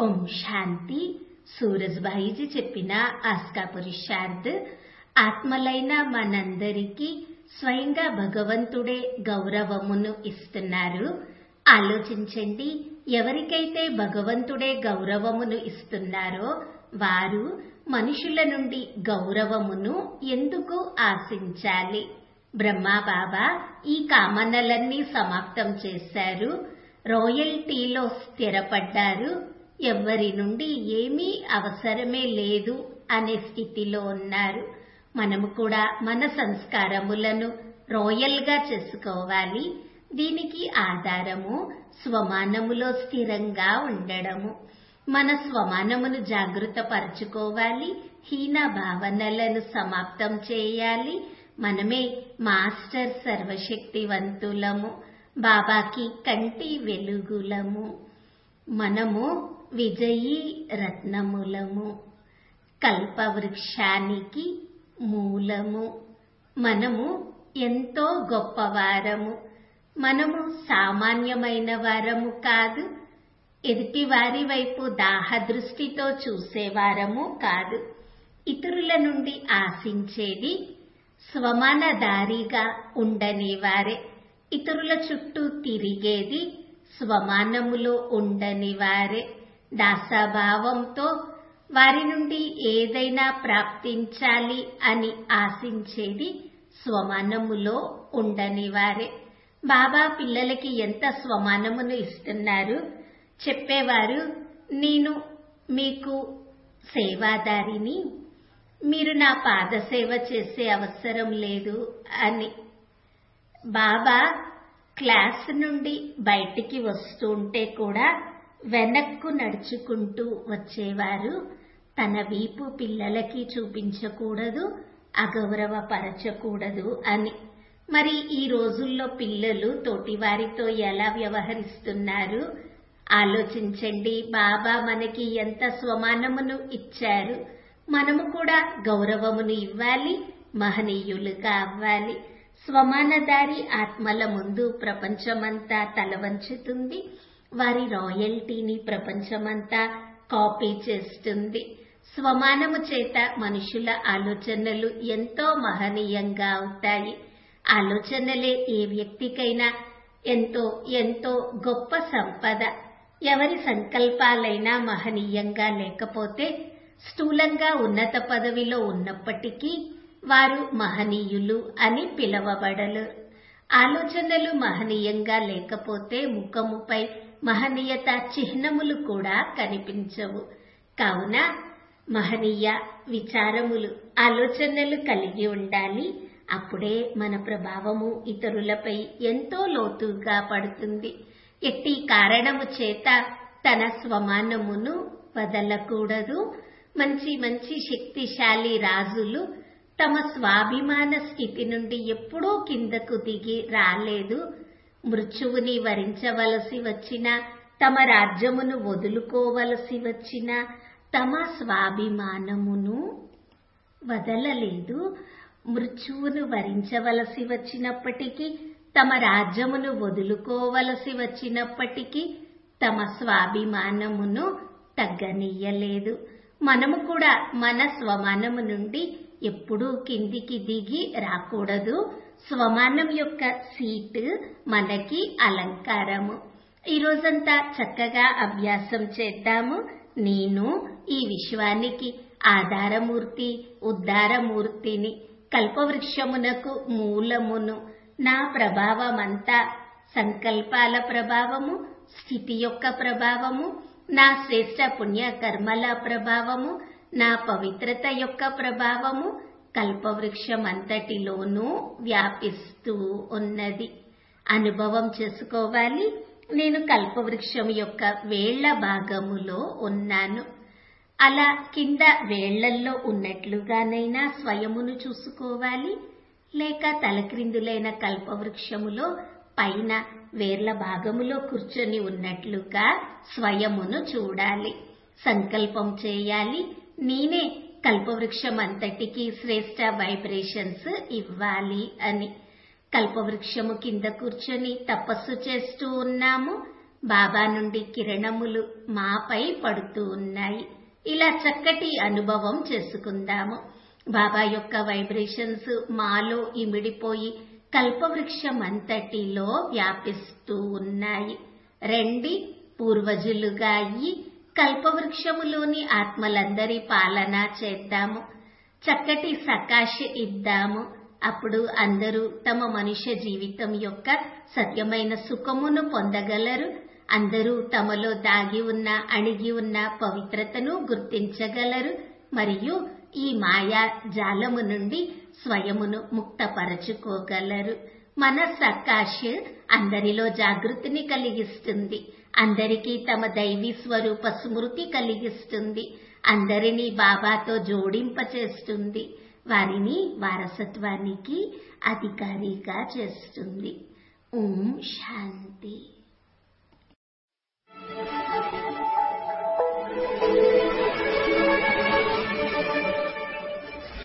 ఓం శాంతి సూరజ్భాయిజీ చెప్పిన ఆస్కా పురుషార్థ్ ఆత్మలైన మనందరికీ స్వయంగా భగవంతుడే గౌరవమును ఇస్తున్నారు ఆలోచించండి ఎవరికైతే భగవంతుడే గౌరవమును ఇస్తున్నారో వారు మనుషుల నుండి గౌరవమును ఎందుకు ఆశించాలి బ్రహ్మా బాబా ఈ కామనలన్నీ సమాప్తం చేశారు రాయల్టీలో స్థిరపడ్డారు ఎవ్వరి నుండి ఏమీ అవసరమే లేదు అనే స్థితిలో ఉన్నారు మనము కూడా మన సంస్కారములను రాయల్ గా చేసుకోవాలి దీనికి ఆధారము స్వమానములో స్థిరంగా ఉండడము మన స్వమానమును జాగృత పరుచుకోవాలి హీన భావనలను సమాప్తం చేయాలి మనమే మాస్టర్ సర్వశక్తివంతులము బాబాకి కంటి వెలుగులము మనము విజయీ రత్నములము కల్పవృక్షానికి మూలము మనము ఎంతో గొప్పవారము మనము సామాన్యమైన వారము కాదు ఎదుటి వారి వైపు దాహదృష్టితో చూసేవారము కాదు ఇతరుల నుండి ఆశించేది స్వమానదారిగా ఉండనివారే ఇతరుల చుట్టూ తిరిగేది స్వమానములో ఉండనివారే దాసాభావంతో వారి నుండి ఏదైనా ప్రాప్తించాలి అని ఆశించేది స్వమానములో ఉండనివారే బాబా పిల్లలకి ఎంత స్వమానమును ఇస్తున్నారు చెప్పేవారు నేను మీకు సేవాదారిని మీరు నా పాద సేవ చేసే అవసరం లేదు అని బాబా క్లాస్ నుండి బయటికి వస్తుంటే కూడా వెనక్కు నడుచుకుంటూ వచ్చేవారు తన వీపు పిల్లలకి చూపించకూడదు అగౌరవపరచకూడదు అని మరి ఈ రోజుల్లో పిల్లలు తోటివారితో ఎలా వ్యవహరిస్తున్నారు ఆలోచించండి బాబా మనకి ఎంత స్వమానమును ఇచ్చారు మనము కూడా గౌరవమును ఇవ్వాలి మహనీయులుగా అవ్వాలి స్వమానదారి ఆత్మల ముందు ప్రపంచమంతా తలవంచుతుంది వారి రాయల్టీని ప్రపంచమంతా కాపీ చేస్తుంది స్వమానము చేత మనుషుల ఆలోచనలు ఎంతో మహనీయంగా అవుతాయి ఆలోచనలే ఏ వ్యక్తికైనా ఎంతో ఎంతో గొప్ప సంపద ఎవరి సంకల్పాలైనా మహనీయంగా లేకపోతే స్థూలంగా ఉన్నత పదవిలో ఉన్నప్పటికీ వారు మహనీయులు అని పిలవబడలు ఆలోచనలు మహనీయంగా లేకపోతే ముఖముపై మహనీయత చిహ్నములు కూడా కనిపించవు కావున మహనీయ విచారములు ఆలోచనలు కలిగి ఉండాలి అప్పుడే మన ప్రభావము ఇతరులపై ఎంతో లోతుగా పడుతుంది ఎట్టి కారణము చేత తన స్వమానమును వదలకూడదు మంచి మంచి శక్తిశాలి రాజులు తమ స్వాభిమాన స్థితి నుండి ఎప్పుడూ కిందకు దిగి రాలేదు మృత్యువుని వరించవలసి వచ్చిన తమ రాజ్యమును వదులుకోవలసి వచ్చిన తమ స్వాభిమానమును వదలలేదు మృత్యువును వరించవలసి వచ్చినప్పటికీ తమ రాజ్యమును వదులుకోవలసి వచ్చినప్పటికీ తమ స్వాభిమానమును తగ్గనీయలేదు మనము కూడా మన స్వమానము నుండి ఎప్పుడూ కిందికి దిగి రాకూడదు స్వమానం యొక్క సీటు మనకి అలంకారము ఈ రోజంతా చక్కగా అభ్యాసం చేద్దాము నేను ఈ విశ్వానికి ఆధారమూర్తి ఉద్దారమూర్తిని కల్పవృక్షమునకు మూలమును నా ప్రభావమంతా సంకల్పాల ప్రభావము స్థితి యొక్క ప్రభావము నా శ్రేష్ట పుణ్య కర్మల ప్రభావము నా పవిత్రత యొక్క ప్రభావము కల్పవృక్షమంతటిలోనూ వ్యాపిస్తూ ఉన్నది అనుభవం చేసుకోవాలి నేను కల్పవృక్షం యొక్క వేళ్ల భాగములో ఉన్నాను అలా కింద వేళ్లల్లో ఉన్నట్లుగానైనా స్వయమును చూసుకోవాలి లేక తలక్రిందులైన కల్పవృక్షములో పైన వేర్ల భాగములో కూర్చొని ఉన్నట్లుగా స్వయమును చూడాలి సంకల్పం చేయాలి నేనే కల్పవృక్షం అంతటికి శ్రేష్ట వైబ్రేషన్స్ ఇవ్వాలి అని కల్పవృక్షము కింద కూర్చొని తపస్సు చేస్తూ ఉన్నాము బాబా నుండి కిరణములు మాపై పడుతూ ఉన్నాయి ఇలా చక్కటి అనుభవం చేసుకుందాము బాబా యొక్క వైబ్రేషన్స్ మాలో ఇమిడిపోయి కల్పవృక్షం అంతటిలో వ్యాపిస్తూ ఉన్నాయి రెండి పూర్వజులుగా అయ్యి కల్పవృక్షములోని ఆత్మలందరి పాలన చేద్దాము చక్కటి సకాశ ఇద్దాము అప్పుడు అందరూ తమ మనుష్య జీవితం యొక్క సత్యమైన సుఖమును పొందగలరు అందరూ తమలో దాగి ఉన్న అణిగి ఉన్న పవిత్రతను గుర్తించగలరు మరియు ఈ మాయా జాలము నుండి స్వయమును ముక్తపరచుకోగలరు మన సకాష్ అందరిలో జాగృతిని కలిగిస్తుంది అందరికీ తమ దైవీ స్వరూప స్మృతి కలిగిస్తుంది అందరినీ బాబాతో జోడింపచేస్తుంది వారిని వారసత్వానికి అధికారిగా చేస్తుంది ఓం శాంతి